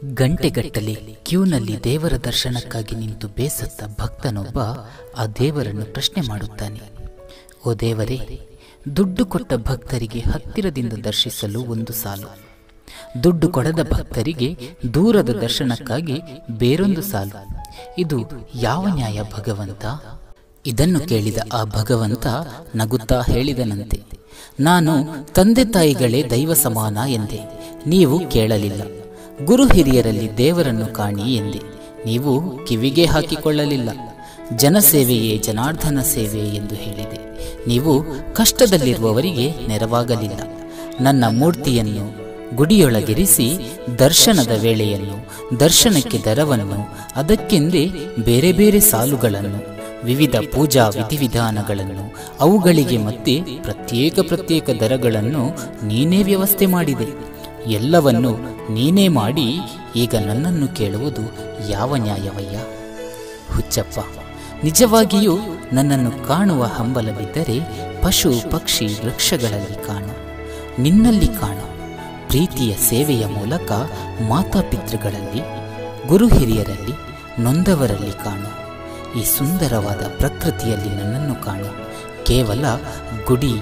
ಗಂಟೆಗಟ್ಟಲೆ ಕ್ಯೂನಲ್ಲಿ ದೇವರ ದರ್ಶನಕ್ಕಾಗಿ ನಿಂತು ಬೇಸತ್ತ ಭಕ್ತನೊಬ್ಬ ಆ ದೇವರನ್ನು ಪ್ರಶ್ನೆ ಮಾಡುತ್ತಾನೆ ಓ ದೇವರೇ ದುಡ್ಡು ಕೊಟ್ಟ ಭಕ್ತರಿಗೆ ಹತ್ತಿರದಿಂದ ದರ್ಶಿಸಲು ಒಂದು ಸಾಲು ದುಡ್ಡು ಕೊಡದ ಭಕ್ತರಿಗೆ ದೂರದ ದರ್ಶನಕ್ಕಾಗಿ ಬೇರೊಂದು ಸಾಲು ಇದು ಯಾವ ನ್ಯಾಯ ಭಗವಂತ ಇದನ್ನು ಕೇಳಿದ ಆ ಭಗವಂತ ನಗುತ್ತಾ ಹೇಳಿದನಂತೆ ನಾನು ತಂದೆ ತಾಯಿಗಳೇ ದೈವ ಸಮಾನ ಎಂದೆ ನೀವು ಕೇಳಲಿಲ್ಲ ಗುರು ಹಿರಿಯರಲ್ಲಿ ದೇವರನ್ನು ಕಾಣಿ ಎಂದೆ ನೀವು ಕಿವಿಗೆ ಹಾಕಿಕೊಳ್ಳಲಿಲ್ಲ ಜನಸೇವೆಯೇ ಜನಾರ್ದನ ಸೇವೆ ಎಂದು ಹೇಳಿದೆ ನೀವು ಕಷ್ಟದಲ್ಲಿರುವವರಿಗೆ ನೆರವಾಗಲಿಲ್ಲ ನನ್ನ ಮೂರ್ತಿಯನ್ನು ಗುಡಿಯೊಳಗಿರಿಸಿ ದರ್ಶನದ ವೇಳೆಯನ್ನು ದರ್ಶನಕ್ಕೆ ದರವನ್ನು ಅದಕ್ಕೆಂದೇ ಬೇರೆ ಬೇರೆ ಸಾಲುಗಳನ್ನು ವಿವಿಧ ಪೂಜಾ ವಿಧಿವಿಧಾನಗಳನ್ನು ಅವುಗಳಿಗೆ ಮತ್ತೆ ಪ್ರತ್ಯೇಕ ಪ್ರತ್ಯೇಕ ದರಗಳನ್ನು ನೀನೇ ವ್ಯವಸ್ಥೆ ಮಾಡಿದೆ ಎಲ್ಲವನ್ನು ನೀನೇ ಮಾಡಿ ಈಗ ನನ್ನನ್ನು ಕೇಳುವುದು ಯಾವ ನ್ಯಾಯವಯ್ಯ ಹುಚ್ಚಪ್ಪ ನಿಜವಾಗಿಯೂ ನನ್ನನ್ನು ಕಾಣುವ ಹಂಬಲವಿದ್ದರೆ ಪಶು ಪಕ್ಷಿ ವೃಕ್ಷಗಳಲ್ಲಿ ಕಾಣು ನಿನ್ನಲ್ಲಿ ಕಾಣು ಪ್ರೀತಿಯ ಸೇವೆಯ ಮೂಲಕ ಮಾತಾಪಿತೃಗಳಲ್ಲಿ ಗುರು ಹಿರಿಯರಲ್ಲಿ ನೊಂದವರಲ್ಲಿ ಕಾಣು ಈ ಸುಂದರವಾದ ಪ್ರಕೃತಿಯಲ್ಲಿ ನನ್ನನ್ನು ಕಾಣು ಕೇವಲ ಗುಡಿ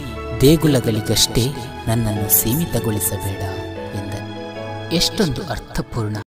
ದೇಗುಲಗಳಿಗಷ್ಟೇ ನನ್ನನ್ನು ಸೀಮಿತಗೊಳಿಸಬೇಡ ಎಂದ ಎಷ್ಟೊಂದು ಅರ್ಥಪೂರ್ಣ